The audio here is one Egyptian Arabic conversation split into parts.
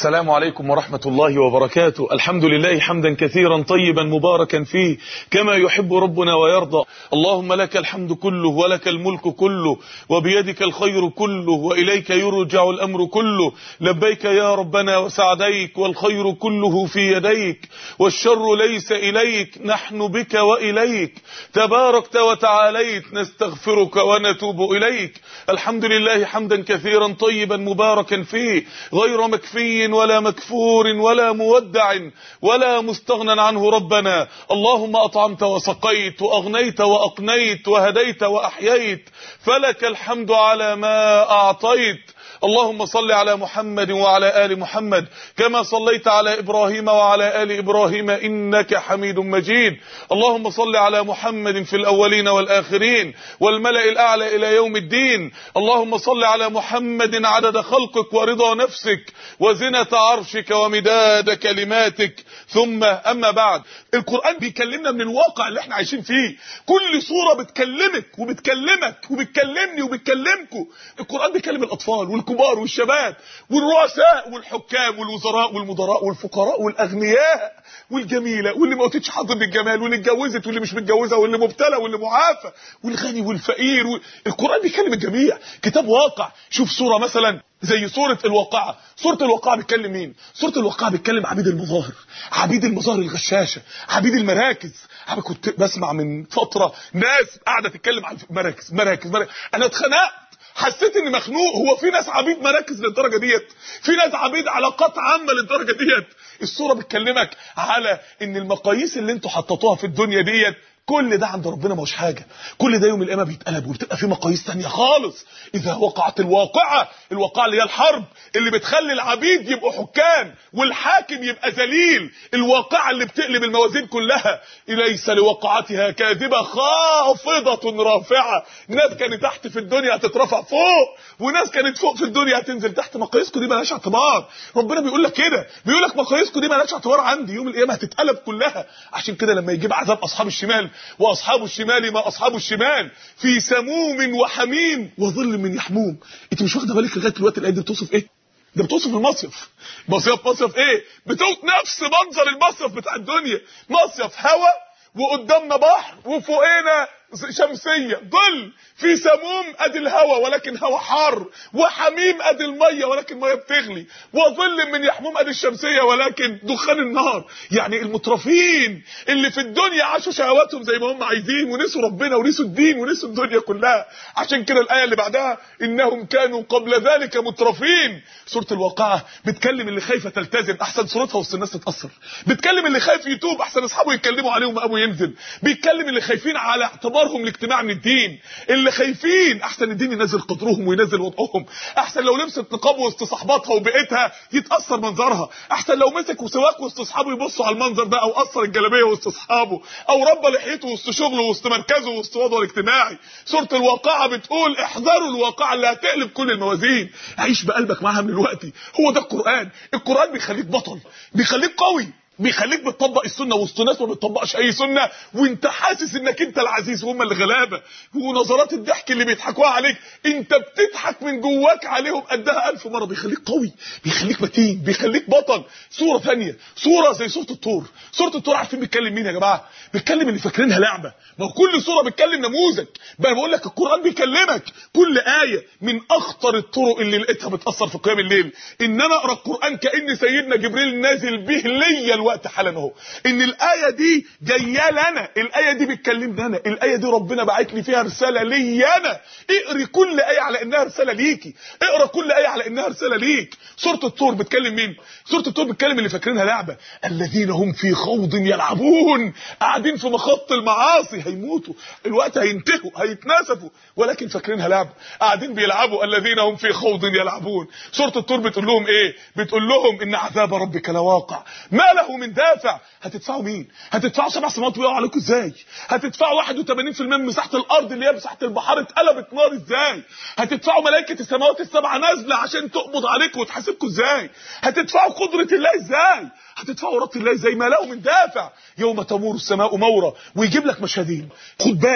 السلام عليكم ورحمة الله وبركاته الحمد لله حمدا كثيرا طيبا مباركا فيه كما يحب ربنا ويرضى اللهم لك الحمد كله ولك الملك كله وبيدك الخير كله وإليك يرجع الأمر كله لبيك يا ربنا وسعديك والخير كله في يديك والشر ليس إليك نحن بك وإليك تباركت وتعاليت نستغفرك ونتوب إليك الحمد لله حمدا كثيرا طيبا مباركا فيه غير مكفي ولا مكفور ولا مودع ولا مستغنى عنه ربنا اللهم أطعمت وسقيت وأغنيت وأقنيت وهديت وأحييت فلك الحمد على ما أعطيت اللهم صل على محمد وعلى آل محمد كما صليت على إبراهيم وعلى آل إبراهيم إنك حميد مجيد اللهم صل على محمد في الأولين والآخرين والملأ الأعلى إلى يوم الدين اللهم صل على محمد عدد خلقك ورضا نفسك وزنة عرشك ومداد كلماتك ثم أما بعد القرآن بيكلمنا من الواقع اللي احنا عايشين فيه كل صورة بتكلمك وبتكلمك وبتكلمني وبتكلمكم القرآن بيكلم الأطفال والكبار والشباب والرؤساء والحكام والوزراء والمدراء والفقراء والأغنياء والجميلة واللي ما قلتش حاضر بالجمال واللي اتجوزت واللي مش متجوزة واللي مبتلى واللي معافى والغني والفقير و... القرآن بيكلم الجميع كتاب واقع شوف صورة مثلا زي سورة الواقعة سورة الواقعة بتكلم مين سورة الواقعة بتكلم عبيد المظاهر عبيد المظاهر الغشاشة عبيد المراكز انا كنت بسمع من فترة ناس قاعدة تتكلم عن مراكز مراكز, مراكز. انا اتخنقت حسيت اني مخنوق هو في ناس عبيد مراكز للدرجه ديت في ناس عبيد علاقات عامه للدرجه ديت الصوره بتكلمك على ان المقاييس اللي انتوا حطيتوها في الدنيا ديت كل ده عند ربنا مش حاجة كل ده يوم القيامة بيتقلب وبتبقى في مقاييس تانية خالص إذا وقعت الواقعة الواقعة اللي هي الحرب اللي بتخلي العبيد يبقوا حكام والحاكم يبقى ذليل الواقعة اللي بتقلب الموازين كلها ليس لوقعتها كاذبة خافضة رافعة ناس كانت تحت في الدنيا هتترفع فوق وناس كانت فوق في الدنيا هتنزل تحت مقاييسكم دي مالهاش اعتبار ربنا بيقول لك كده بيقول لك مقاييسكم دي مالهاش اعتبار عندي يوم القيامة هتتقلب كلها عشان كده لما يجيب عذاب أصحاب الشمال واصحاب الشمال ما اصحاب الشمال في سموم وحميم وظل من يحموم انت مش واخده بالك لغايه دلوقتي الايه دي بتوصف ايه ده بتوصف المصيف مصيف مصيف ايه بتوصف نفس منظر المصيف بتاع الدنيا مصيف هوا وقدامنا بحر وفوقنا شمسية ظل في سموم ادي الهواء ولكن هواء حار وحميم ادي المية ولكن مية بتغلي وظل من يحموم ادي الشمسية ولكن دخان النار يعني المترفين اللي في الدنيا عاشوا شهواتهم زي ما هم عايزين ونسوا ربنا ونسوا الدين ونسوا الدنيا كلها عشان كده الآية اللي بعدها إنهم كانوا قبل ذلك مترفين سورة الواقعة بتكلم اللي خايفة تلتزم أحسن صورتها وسط الناس تتأثر بتكلم اللي خايف يتوب أحسن أصحابه يتكلموا عليه ومقامه ينزل بيتكلم اللي خايفين على اعتبارهم الاجتماع من الدين اللي خايفين احسن الدين ينزل قدرهم وينزل وضعهم احسن لو لبست نقاب وسط صحباتها وبقيتها يتاثر منظرها احسن لو مسك وسواك وسط اصحابه يبصوا على المنظر ده او قصر الجلابيه وسط اصحابه او ربى لحيته وسط شغله وسط مركزه وسط وضعه الاجتماعي سوره الواقعه بتقول احذروا الواقعه اللي هتقلب كل الموازين عيش بقلبك معاها من الوقت هو ده القران القران بيخليك بطل بيخليك قوي بيخليك بتطبق السنه وسط ناس ما بتطبقش اي سنه وانت حاسس انك انت العزيز وهم اللي غلابه ونظرات الضحك اللي بيضحكوها عليك انت بتضحك من جواك عليهم قدها ألف مره بيخليك قوي بيخليك متين بيخليك بطل صوره ثانيه صوره زي صوره الطور صوره الطور عارفين بيتكلم مين يا جماعه بيتكلم اللي فاكرينها لعبه ما هو كل صوره بتكلم نموذج بقى بقول لك القران بيكلمك كل ايه من اخطر الطرق اللي لقيتها بتاثر في قيام الليل ان انا اقرا القران كان سيدنا جبريل نازل به ليا الوقت حالا اهو ان الايه دي جايه لنا الايه دي بتكلمني انا الايه دي ربنا باعت لي فيها رساله لي انا اقري كل ايه على انها رساله ليكي اقرا كل ايه على انها رساله ليك سوره الطور بتكلم مين سوره الطور بتكلم اللي فاكرينها لعبه الذين هم في خوض يلعبون قاعدين في مخط المعاصي هيموتوا الوقت هينتهوا هيتناسفوا ولكن فاكرينها لعبه قاعدين بيلعبوا الذين هم في خوض يلعبون سوره الطور بتقول لهم ايه بتقول لهم ان عذاب ربك لواقع ما له من دافع هتدفعوا مين هتدفعوا سبع سماوات ويقعوا عليكم ازاي هتدفعوا 81% من مساحه الارض اللي هي مساحه البحار اتقلبت نار ازاي هتدفعوا ملائكه السماوات السبعه نازله عشان تقبض عليكم وتحاسبكم ازاي هتدفعوا قدره الله ازاي هتدفعوا رد الله ازاي ما له من دافع يوم تمور السماء مورا ويجيب لك مشهدين خد بالك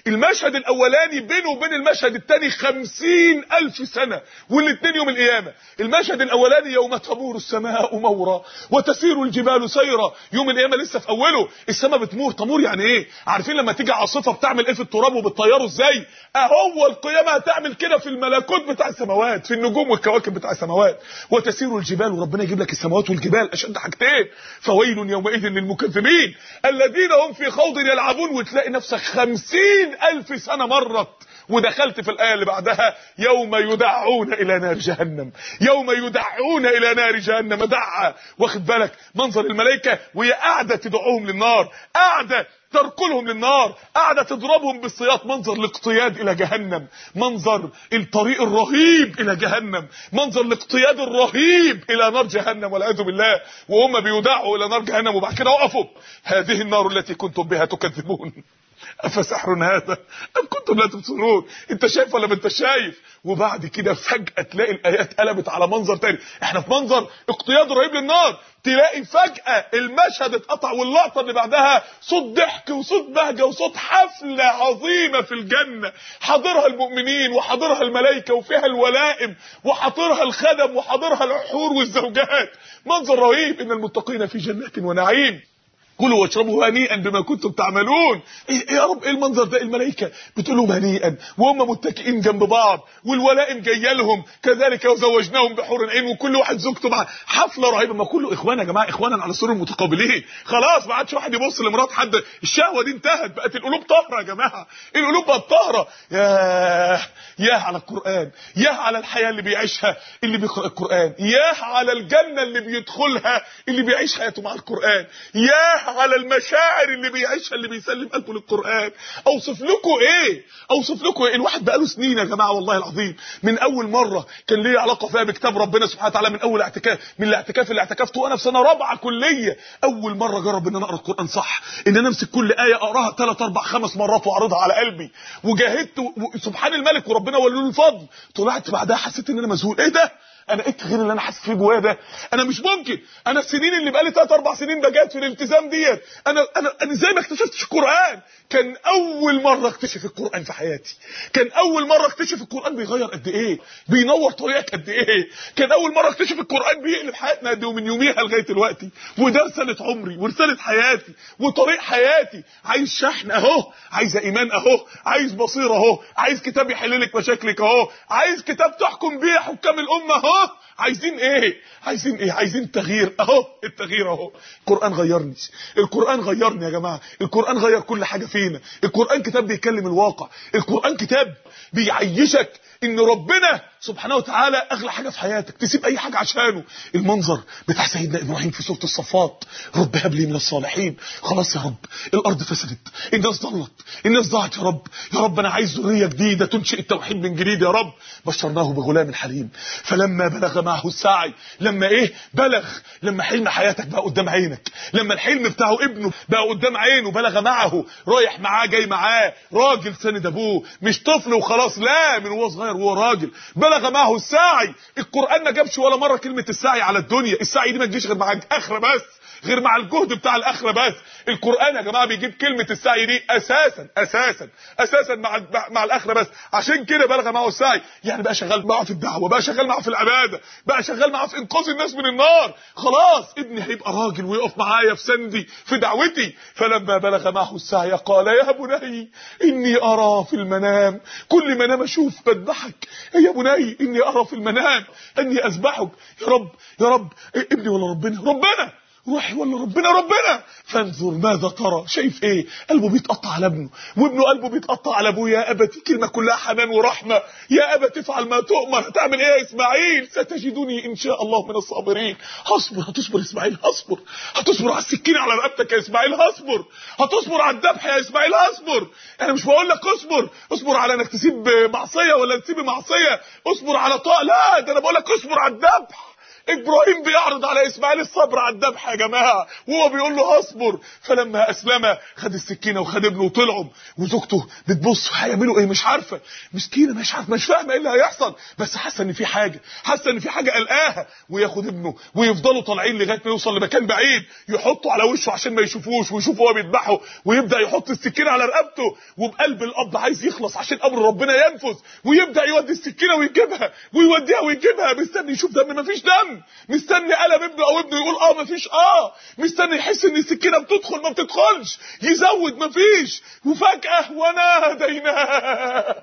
المشهد الاولاني بينه وبين المشهد الثاني خمسين الف سنة والاثنين يوم القيامة المشهد الاولاني يوم تمور السماء مورا وتسير الجبال سيرا يوم القيامة لسه في اوله السماء بتمور تمور يعني ايه عارفين لما تيجي عاصفة بتعمل ايه في التراب وبتطيره ازاي اهو القيامة هتعمل كده في الملكوت بتاع السماوات في النجوم والكواكب بتاع السماوات وتسير الجبال وربنا يجيب لك السماوات والجبال اشد حاجتين فويل يومئذ للمكذبين الذين هم في خوض يلعبون وتلاقي نفسك خمسين الف سنة مرت ودخلت في الآية اللي بعدها يوم يدعون إلى نار جهنم يوم يدعون إلى نار جهنم دعا واخد بالك منظر الملائكة وهي قاعدة تدعوهم للنار قاعدة تركلهم للنار قاعدة تضربهم بالسياط منظر الاقتياد الى جهنم منظر الطريق الرهيب الى جهنم منظر الاقتياد الرهيب الى نار جهنم والعياذ بالله وهم بيدعوا الى نار جهنم وبعد كده وقفوا هذه النار التي كنتم بها تكذبون افسحر هذا ام كنتم لا تبصرون انت شايف ولا ما انت شايف وبعد كده فجاه تلاقي الايات قلبت على منظر تاني احنا في منظر اقتياد رهيب للنار تلاقي فجاه المشهد اتقطع واللقطه اللي بعدها صوت ضحك وصوت بهجه وصوت حفله عظيمه في الجنه حاضرها المؤمنين وحاضرها الملائكه وفيها الولائم وحاضرها الخدم وحاضرها الحور والزوجات منظر رهيب ان المتقين في جنات ونعيم كلوا واشربوا هنيئا بما كنتم تعملون إيه يا رب ايه المنظر ده الملائكه بتقول لهم هنيئا وهم متكئين جنب بعض والولائم جايه لهم كذلك وزوجناهم بحور عين وكل واحد زوجته مع حفله رهيبه ما كله اخوان يا جماعه اخوانا على سرور متقابلين خلاص ما عادش واحد يبص لمرات حد الشهوه دي انتهت بقت القلوب طاهره يا جماعه القلوب بقت طاهره يا يا على القران يا على الحياه اللي بيعيشها اللي بيقرا القران يا على الجنه اللي بيدخلها اللي بيعيش حياته مع القران يا على المشاعر اللي بيعيشها اللي بيسلم قلبه للقران اوصف لكم ايه اوصف لكم ايه الواحد بقاله سنين يا جماعه والله العظيم من اول مره كان ليه علاقه فيها بكتاب ربنا سبحانه وتعالى من اول اعتكاف من الاعتكاف اللي اعتكفته وانا في سنه رابعه كليه اول مره جرب ان انا اقرا القران صح ان انا امسك كل ايه اقراها ثلاث اربع خمس مرات واعرضها على قلبي وجاهدت و... سبحان الملك وربنا ولي له الفضل طلعت بعدها حسيت ان انا مذهول ايه ده انا ايه التغيير اللي انا حاسس فيه جوايا ده انا مش ممكن انا السنين اللي بقالي 3 4 سنين بجات في الالتزام ديت انا انا انا ازاي ما اكتشفتش القران كان اول مره اكتشف القران في حياتي كان اول مره اكتشف القران بيغير قد ايه بينور طريقك قد ايه كان اول مره اكتشف القران بيقلب حياتنا قد ايه ومن يوميها لغايه دلوقتي وده رساله عمري ورساله حياتي وطريق حياتي عايز شحن اهو عايز ايمان اهو عايز بصيره اهو عايز كتاب يحل لك مشاكلك اهو عايز كتاب تحكم بيه حكام الامه اهو عايزين ايه عايزين ايه عايزين تغيير اهو التغيير اهو القران غيرني القران غيرني يا جماعه القران غير كل حاجه فينا القران كتاب بيكلم الواقع القران كتاب بيعيشك ان ربنا سبحانه وتعالى اغلى حاجه في حياتك تسيب اي حاجه عشانه المنظر بتاع سيدنا ابراهيم في سوره الصفات رب هب لي من الصالحين خلاص يا رب الارض فسدت الناس ضلت الناس ضاعت يا رب يا رب انا عايز ذريه جديده تنشئ التوحيد من جديد يا رب بشرناه بغلام حليم فلما بلغ معه السعي لما ايه بلغ لما حلم حياتك بقى قدام عينك لما الحلم بتاعه ابنه بقى قدام عينه بلغ معه رايح معاه جاي معاه راجل سند ابوه مش طفل وخلاص لا من وهو صغير وهو راجل بلغ معه السعي القران ما جابش ولا مره كلمه السعي على الدنيا السعي دي ما تجيش غير مع الاخره بس غير مع الجهد بتاع الاخره بس القران يا جماعه بيجيب كلمه السعي دي اساسا اساسا اساسا مع مع الاخره بس عشان كده بلغ معه السعي يعني بقى شغال معه في الدعوه بقى شغال معه في العباده بقى شغال معه في انقاذ الناس من النار خلاص ابني هيبقى راجل ويقف معايا في سندي في دعوتي فلما بلغ معه السعي قال يا بني اني ارى في المنام كل ما انام اشوف بذبحك يا بني اني ارى في المنام اني اذبحك يا رب يا رب ابني ولا ربنا ربنا روحي ولا ربنا ربنا فانظر ماذا ترى شايف ايه قلبه بيتقطع على ابنه وابنه قلبه بيتقطع على ابوه يا ابتي كلمه كلها حنان ورحمه يا ابت افعل ما تؤمر هتعمل ايه يا اسماعيل ستجدني ان شاء الله من الصابرين هصبر هتصبر اسماعيل هصبر هتصبر على السكين على رقبتك يا اسماعيل هصبر هتصبر على الذبح يا اسماعيل هصبر انا مش بقول لك اصبر اصبر على انك تسيب معصيه ولا تسيب معصيه اصبر على طاعه لا ده انا بقول لك اصبر على الذبح ابراهيم بيعرض على اسماعيل الصبر على الذبح يا جماعه وهو بيقول له اصبر فلما اسلم خد السكينه وخد ابنه وطلعوا وزوجته بتبص هيعملوا ايه مش عارفه مسكينه مش عارفه مش فاهمه ايه اللي هيحصل بس حاسه ان في حاجه حاسه ان في حاجه قلقاها وياخد ابنه ويفضلوا طالعين لغايه ما يوصل لمكان بعيد يحطوا على وشه عشان ما يشوفوش ويشوفوا هو بيذبحه ويبدا يحط السكينه على رقبته وبقلب الاب عايز يخلص عشان امر ربنا ينفذ ويبدا يودي السكينه ويجيبها ويوديها ويجيبها مستني يشوف دم مفيش دم مستني قلم ابنه او ابنه يقول اه مفيش اه مستني يحس ان السكينه بتدخل ما بتدخلش يزود مفيش وفجاه وناديناه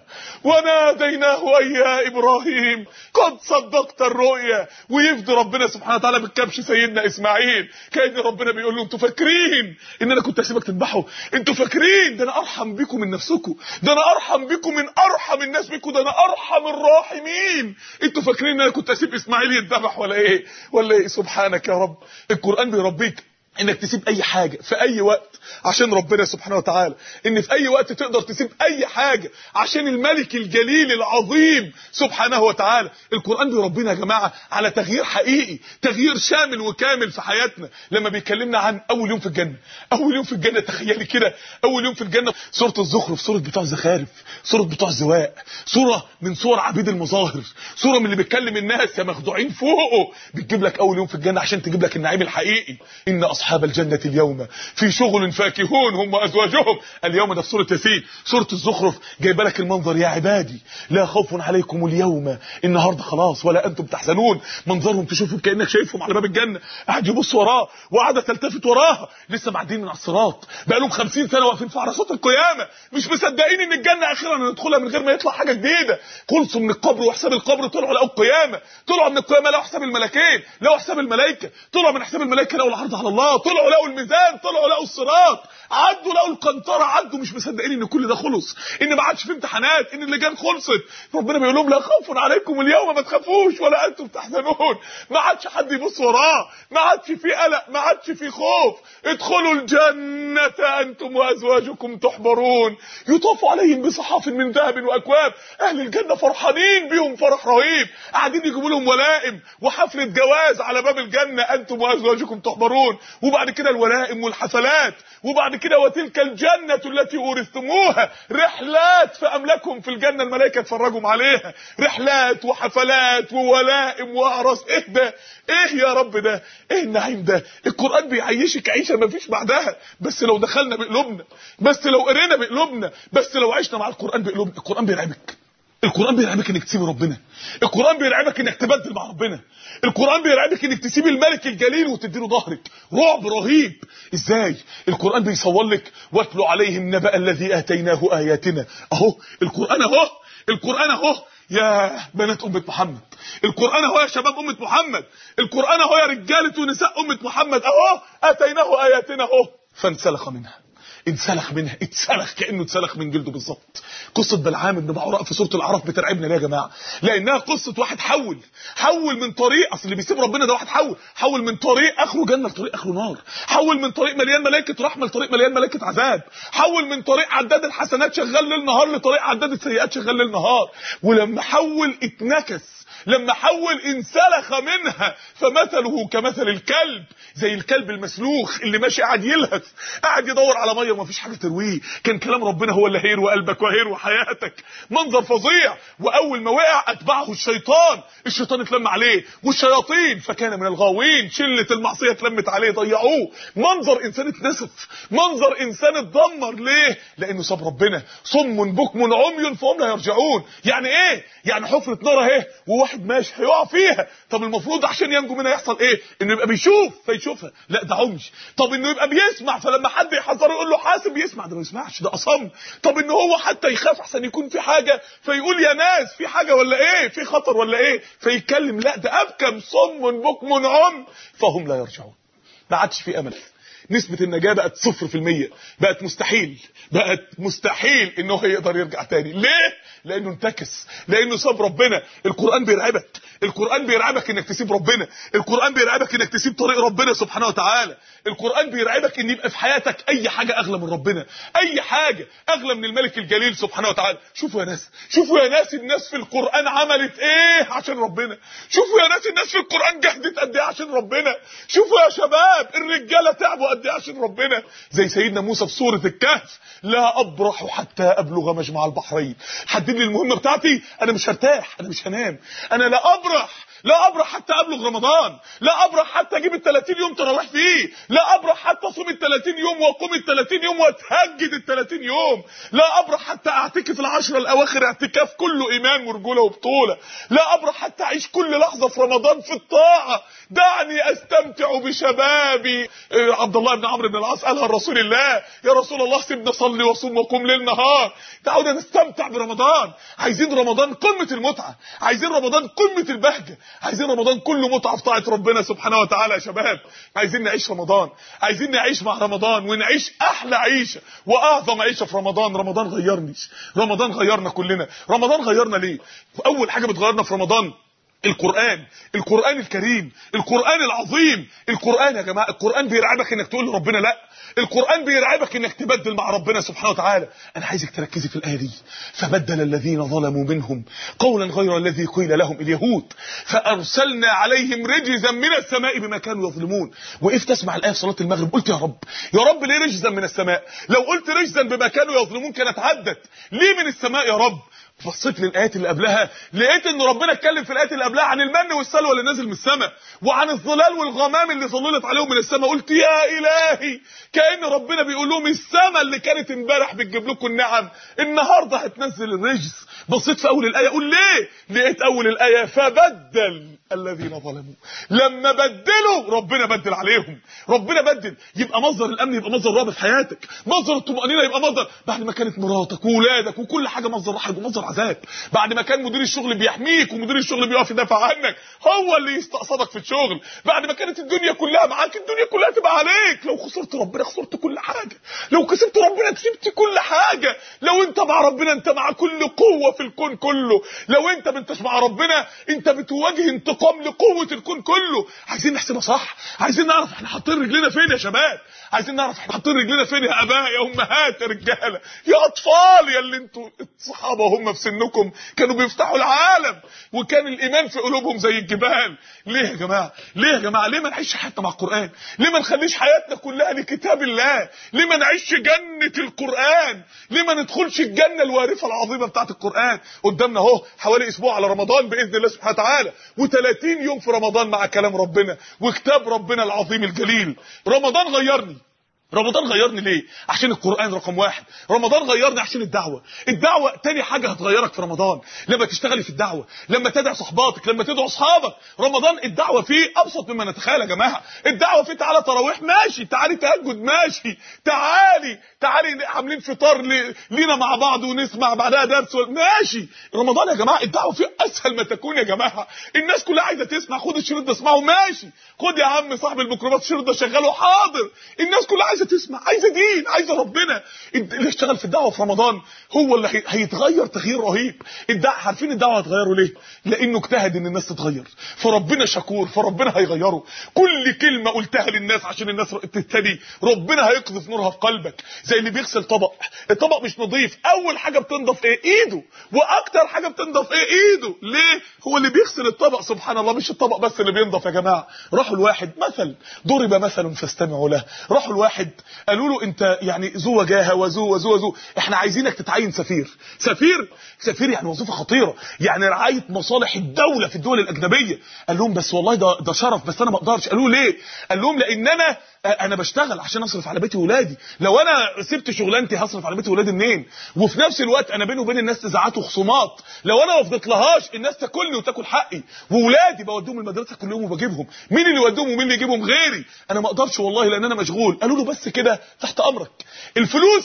وناديناه اي يا ابراهيم قد صدقت الرؤيا ويفدي ربنا سبحانه وتعالى بالكبش سيدنا اسماعيل كان ربنا بيقول له انتوا فاكرين ان انا كنت هسيبك تذبحوا انتوا فاكرين ده انا ارحم بيكم من نفسكم ده انا ارحم بيكم من ارحم الناس بيكم ده انا ارحم الراحمين انتوا فاكرين ان انا كنت هسيب اسماعيل يذبح ولا ايه ولا ايه سبحانك يا رب القران بيربيك انك تسيب اي حاجة في اي وقت عشان ربنا سبحانه وتعالى ان في اي وقت تقدر تسيب اي حاجة عشان الملك الجليل العظيم سبحانه وتعالى القرآن بيربينا يا جماعة على تغيير حقيقي تغيير شامل وكامل في حياتنا لما بيكلمنا عن اول يوم في الجنة اول يوم في الجنة تخيلي كده اول يوم في الجنة سورة الزخرف سورة بتوع الزخارف سورة بتوع الزواق سورة من صور عبيد المظاهر سورة من اللي بتكلم الناس يا مخدوعين فوقه بتجيب لك اول يوم في الجنة عشان تجيب لك النعيم الحقيقي ان اصحاب الجنة اليوم في شغل فاكهون هم وازواجهم اليوم ده في سورة ياسين سورة الزخرف جايبه لك المنظر يا عبادي لا خوف عليكم اليوم النهارده خلاص ولا انتم تحزنون منظرهم تشوفوا كانك شايفهم على باب الجنة قاعد يبص وراه وقاعده تلتفت وراها لسه معديين من على الصراط بقى لهم 50 سنه واقفين في عرصات القيامه مش مصدقين ان الجنه اخيرا ندخلها من غير ما يطلع حاجه جديده خلصوا من القبر وحساب القبر طلعوا لقوا القيامه طلعوا من القيامه لقوا حساب الملكين لقوا حساب الملائكه طلعوا من حساب الملائكه لقوا العرض على الله طلعوا لقوا الميزان طلعوا لقوا الصراط عدوا لقوا القنطره عدوا مش مصدقين ان كل ده خلص ان ما عادش في امتحانات ان اللجان خلصت ربنا بيقول لهم لا خوف عليكم اليوم ما تخافوش ولا انتم تحزنون ما عادش حد يبص وراه ما عادش في قلق ما عادش في خوف ادخلوا الجنه انتم وازواجكم تحبرون يطاف عليهم بصحاف من ذهب واكواب اهل الجنه فرحانين بيهم فرح رهيب قاعدين يجيبوا لهم ولائم وحفله جواز على باب الجنه انتم وازواجكم تحبرون وبعد كده الولائم والحفلات وبعد كده وتلك الجنة التي أورثتموها رحلات في أملاكهم في الجنة الملائكة اتفرجوا عليها رحلات وحفلات وولائم وأعراس إيه ده إيه يا رب ده إيه النعيم ده القرآن بيعيشك عيشة ما فيش بعدها بس لو دخلنا بقلوبنا بس لو قرينا بقلوبنا بس لو عشنا مع القرآن بقلوبنا القرآن بيرعبك القرآن بيرعبك انك تسيب ربنا القرآن بيرعبك انك تبدل مع ربنا القرآن بيرعبك انك تسيب الملك الجليل وتديله ظهرك رعب رهيب ازاي القرآن بيصور لك واتلو عليهم نبأ الذي اتيناه اياتنا اهو القرآن اهو القرآن اهو يا بنات أمة محمد القرآن اهو يا شباب أمة محمد القرآن اهو يا رجالة ونساء أمة محمد اهو اتيناه اياتنا اهو فانسلخ منها انسلخ منها اتسلخ كانه اتسلخ من جلده بالظبط قصه بلعام بن بعوراء في سوره الاعراف بترعبنا ليه يا جماعه لانها قصه واحد حول حول من طريق اصل اللي بيسيب ربنا ده واحد حول حول من طريق اخره جنه لطريق اخره نار حول من طريق مليان ملائكه رحمه لطريق مليان ملائكه عذاب حول من طريق عداد الحسنات شغال ليل نهار لطريق عداد السيئات شغال ليل نهار ولما حول اتنكس لما حول انسلخ منها فمثله كمثل الكلب زي الكلب المسلوخ اللي ماشي قاعد يلهث قاعد يدور على ميه ومفيش حاجه ترويه كان كلام ربنا هو اللي هيروي قلبك وهيروي حياتك منظر فظيع واول ما وقع اتبعه الشيطان الشيطان اتلم عليه والشياطين فكان من الغاوين شله المعصيه اتلمت عليه ضيعوه منظر انسان اتنسف منظر انسان اتدمر ليه لانه ساب ربنا صم بكم عمي فهم لا يرجعون يعني ايه يعني حفره نار اهي وواحد ماشي هيقع فيها طب المفروض عشان ينجو منها يحصل ايه انه يبقى بيشوف فيشوفها لا ده عمي طب انه يبقى بيسمع فلما حد يحذره يقول له حاسب يسمع ده ما يسمعش ده اصم طب ان هو حتى يخاف احسن يكون في حاجه فيقول يا ناس في حاجه ولا ايه في خطر ولا ايه فيتكلم لا ده ابكم صم بكم عم فهم لا يرجعون ما عادش في امل نسبة النجاة بقت صفر في المية بقت مستحيل بقت مستحيل انه يقدر يرجع تاني ليه لانه انتكس لانه ساب ربنا القران بيرعبك القران بيرعبك انك تسيب ربنا القران بيرعبك انك تسيب طريق ربنا سبحانه وتعالى القران بيرعبك ان يبقى في حياتك اي حاجه اغلى من ربنا اي حاجه اغلى من الملك الجليل سبحانه وتعالى شوفوا يا ناس شوفوا يا ناس الناس في القران عملت ايه عشان ربنا شوفوا يا ناس الناس في القران جهدت قد ايه عشان ربنا شوفوا يا شباب الرجاله تعبوا قد ايه عشان ربنا زي سيدنا موسى في سوره الكهف لا ابرح حتى ابلغ مجمع البحرين حدد لي المهمه بتاعتي انا مش هرتاح انا مش هنام انا لا ابرح لا ابرح حتى ابلغ رمضان لا ابرح حتى اجيب ال 30 يوم تراويح فيه لا ابرح حتى اصوم ال 30 يوم واقوم ال 30 يوم واتهجد ال 30 يوم لا ابرح حتى اعتكف العشرة الاواخر اعتكاف كله ايمان ورجوله وبطوله لا ابرح حتى اعيش كل لحظه في رمضان في الطاعه دعني استمتع بشبابي إيه عبد الله بن عمرو بن العاص قالها لرسول الله يا رسول الله سيبنا صلي واصوم واقوم ليل نهار تعالوا نستمتع برمضان عايزين رمضان قمه المتعه عايزين رمضان قمه البهجه عايزين رمضان كله متعه في طاعه ربنا سبحانه وتعالى يا شباب عايزين نعيش رمضان عايزين نعيش مع رمضان ونعيش احلى عيشه واعظم عيشه في رمضان رمضان غيرني رمضان غيرنا كلنا رمضان غيرنا ليه اول حاجه بتغيرنا في رمضان القرآن القرآن الكريم القرآن العظيم القرآن يا جماعة القرآن بيرعبك انك تقول لربنا لا القرآن بيرعبك انك تبدل مع ربنا سبحانه وتعالى انا عايزك تركزي في الآية دي فبدل الذين ظلموا منهم قولا غير الذي قيل لهم اليهود فأرسلنا عليهم رجزا من السماء بما كانوا يظلمون وقفت اسمع الآية في صلاة المغرب قلت يا رب يا رب ليه رجزا من السماء لو قلت رجزا بما كانوا يظلمون كانت عدت ليه من السماء يا رب بصيت للايات اللي قبلها لقيت ان ربنا اتكلم في الايات اللي قبلها عن المن والسلوى اللي نازل من السماء وعن الظلال والغمام اللي ظللت عليهم من السماء قلت يا الهي كان ربنا بيقول لهم السماء اللي كانت امبارح بتجيب لكم النعم النهارده هتنزل الرجس بصيت في اول الايه اقول ليه لقيت اول الايه فبدل الذين ظلموا لما بدلوا ربنا بدل عليهم ربنا بدل يبقى مصدر الامن يبقى مصدر رعب في حياتك مصدر الطمانينه يبقى مصدر بعد ما كانت مراتك واولادك وكل حاجه مصدر راحه يبقى مصدر عذاب بعد ما كان مدير الشغل بيحميك ومدير الشغل بيقف يدافع عنك هو اللي يستقصدك في الشغل بعد ما كانت الدنيا كلها معاك الدنيا كلها تبقى عليك لو خسرت ربنا خسرت كل حاجه لو كسبت ربنا كسبت كل حاجه لو انت مع ربنا انت مع كل قوه في الكون كله لو انت ما انتش مع ربنا انت بتواجه انتقام لقوه الكون كله عايزين نحسبها صح عايزين نعرف احنا حاطين رجلنا فين يا شباب عايزين نعرف احنا حاطين رجلنا فين يا اباء يا امهات يا رجاله يا اطفال يا اللي انتوا الصحابه هم في سنكم كانوا بيفتحوا العالم وكان الايمان في قلوبهم زي الجبال ليه يا جماعه ليه يا جماعه ليه ما نعيش حياتنا مع القران ليه ما نخليش حياتنا كلها لكتاب الله ليه ما نعيش جنه القران ليه ما ندخلش الجنه الوارفه العظيمه بتاعه القران قدامنا اهو حوالي اسبوع على رمضان باذن الله سبحانه وتعالى و30 يوم في رمضان مع كلام ربنا وكتاب ربنا العظيم الجليل رمضان غيرني رمضان غيرني ليه عشان القرآن رقم واحد رمضان غيرني عشان الدعوة الدعوة تاني حاجة هتغيرك في رمضان لما تشتغلي في الدعوة لما تدعي صحباتك لما تدعو اصحابك رمضان الدعوة فيه ابسط مما نتخيل يا جماعة الدعوة فيه تعالى تراويح ماشي تعالي تهجد ماشي تعالي تعالي عاملين فطار ل... لينا مع بعض ونسمع بعدها درس و... ماشي رمضان يا جماعة الدعوة فيه اسهل ما تكون يا جماعة الناس كلها عايزة تسمع خد الشريط ده اسمعه ماشي خد يا عم صاحب الميكروباص الشريط ده شغله حاضر الناس كلها عايزة تسمع عايزه دين عايزه ربنا اللي اشتغل في الدعوه في رمضان هو اللي هي- هيتغير تغيير رهيب الدعوه عارفين الدعوه هتغيره ليه لانه اجتهد ان الناس تتغير فربنا شكور فربنا هيغيره كل كلمه قلتها للناس عشان الناس تهتدي ربنا هيقذف نورها في قلبك زي اللي بيغسل طبق الطبق مش نظيف اول حاجه بتنضف ايه ايده واكتر حاجه بتنضف ايه ايده ليه هو اللي بيغسل الطبق سبحان الله مش الطبق بس اللي بينضف يا جماعه راحوا الواحد مثل ضرب مثل فاستمعوا له راحوا الواحد قالوا له انت يعني ذو وجاهه وذو وذو وذو احنا عايزينك تتعين سفير سفير سفير يعني وظيفه خطيره يعني رعايه مصالح الدوله في الدول الاجنبيه قال لهم بس والله ده ده شرف بس انا ما اقدرش قالوا له ليه قال لهم لان انا انا بشتغل عشان اصرف على بيتي واولادي لو انا سبت شغلانتي هصرف على بيتي واولادي منين وفي نفس الوقت انا بيني وبين الناس نزاعات وخصومات لو انا ما فضيتلهاش الناس تاكلني وتاكل حقي واولادي بوديهم المدرسه كل يوم وبجيبهم مين اللي يوديهم ومين اللي يجيبهم غيري انا ما اقدرش والله لان انا مشغول قالوا له بس كده تحت امرك الفلوس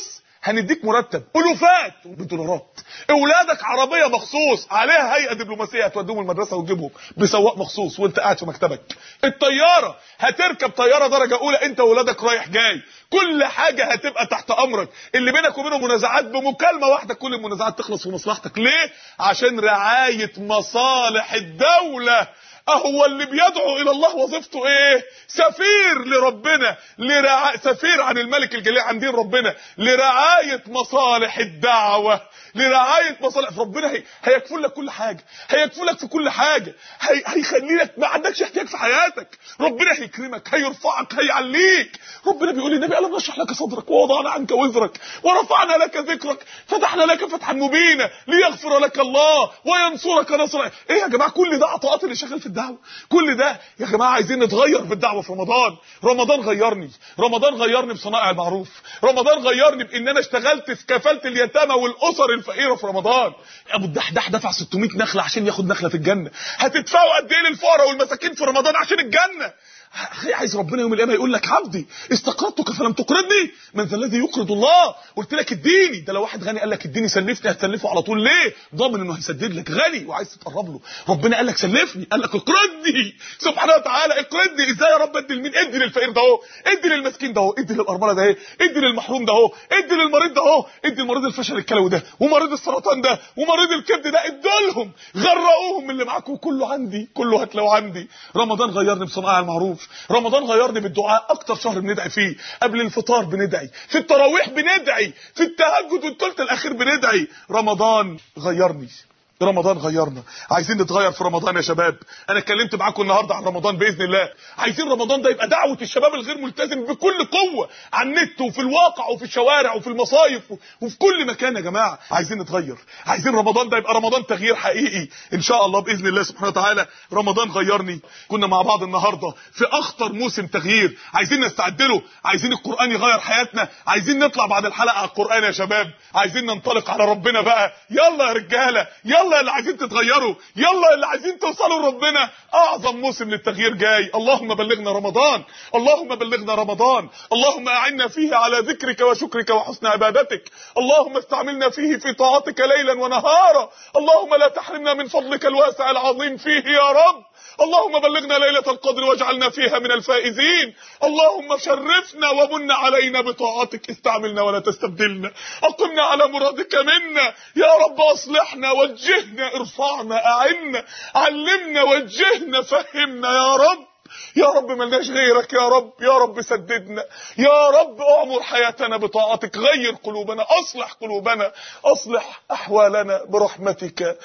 هنديك مرتب الوفات بدولارات اولادك عربيه مخصوص عليها هيئه دبلوماسيه هتوديهم المدرسه وتجيبهم بسواق مخصوص وانت قاعد في مكتبك الطياره هتركب طياره درجه اولى انت واولادك رايح جاي كل حاجه هتبقى تحت امرك اللي بينك وبينهم منازعات بمكالمه واحده كل المنازعات تخلص في مصلحتك ليه عشان رعايه مصالح الدوله اهو اللي بيدعو الى الله وظيفته ايه سفير لربنا لرعا... سفير عن الملك الجليل عن دين ربنا لرعايه مصالح الدعوه لرعايه مصالح ربنا هي... هيكفل لك كل حاجه هيكفل لك في كل حاجه هي... هيخلي لك ما عندكش احتياج في حياتك ربنا هيكرمك هيرفعك هيعليك ربنا بيقول للنبي الم نشرح لك صدرك ووضعنا عنك وزرك ورفعنا لك ذكرك فتحنا لك فتحا مبينا ليغفر لك الله وينصرك نصرا ايه يا جماعه كل ده عطاءات اللي شغال في الدعوه كل ده يا جماعه عايزين نتغير في الدعوه في رمضان رمضان غيرني رمضان غيرني بصنائع المعروف رمضان غيرني بان انا اشتغلت في كفاله اليتامى والاسر الفقيره في رمضان ابو الدحداح دفع 600 نخله عشان ياخد نخله في الجنه هتدفعوا قد ايه للفقراء والمساكين في رمضان عشان الجنه عايز ربنا يوم القيامه يقول لك عبدي استقرضتك فلم تقرضني من ذا الذي يقرض الله قلت لك اديني ده لو واحد غني قال لك اديني سلفني هتسلفه على طول ليه ضامن انه هيسدد لك غني وعايز تقرب له ربنا قال لك سلفني قال لك اقرضني سبحانه وتعالى اقرضني ازاي يا رب ادي لمين ادي للفقير ده اهو ادي للمسكين ده اهو ادي للارمله ده اهي ادي للمحروم ده اهو ادي للمريض ده اهو ادي لمريض الفشل الكلوي ده ومريض السرطان ده ومريض الكبد ده ادوا غرقوهم من اللي معاكم كله عندي كله هتلاقوا عندي رمضان غيرني بصناعه المعروف رمضان غير غيرني بالدعاء اكتر شهر بندعي فيه قبل الفطار بندعي في التراويح بندعي في التهجد والثلث الاخير بندعي رمضان غيرني رمضان غيرنا عايزين نتغير في رمضان يا شباب انا اتكلمت معاكم النهارده عن رمضان باذن الله عايزين رمضان ده يبقى دعوه الشباب الغير ملتزم بكل قوه على النت وفي الواقع وفي الشوارع وفي المصايف وفي كل مكان يا جماعه عايزين نتغير عايزين رمضان ده يبقى رمضان تغيير حقيقي ان شاء الله باذن الله سبحانه وتعالى رمضان غيرني كنا مع بعض النهارده في اخطر موسم تغيير عايزين نستعد له عايزين القران يغير حياتنا عايزين نطلع بعد الحلقه على القران يا شباب عايزين ننطلق على ربنا بقى يلا يا رجاله يلا اللي عايزين تتغيروا يلا اللي عايزين توصلوا لربنا اعظم موسم للتغيير جاي اللهم بلغنا رمضان اللهم بلغنا رمضان اللهم اعنا فيه على ذكرك وشكرك وحسن عبادتك اللهم استعملنا فيه في طاعتك ليلا ونهارا اللهم لا تحرمنا من فضلك الواسع العظيم فيه يا رب اللهم بلغنا ليلة القدر واجعلنا فيها من الفائزين اللهم شرفنا ومن علينا بطاعتك استعملنا ولا تستبدلنا أقمنا على مرادك منا يا رب أصلحنا وجهنا ارفعنا أعنا علمنا وجهنا فهمنا يا رب يا رب ملناش غيرك يا رب يا رب سددنا يا رب اعمر حياتنا بطاعتك غير قلوبنا اصلح قلوبنا اصلح احوالنا برحمتك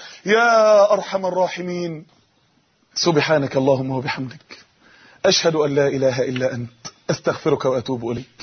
يا ارحم الراحمين سبحانك اللهم وبحمدك أشهد أن لا إله إلا أنت أستغفرك وأتوب إليك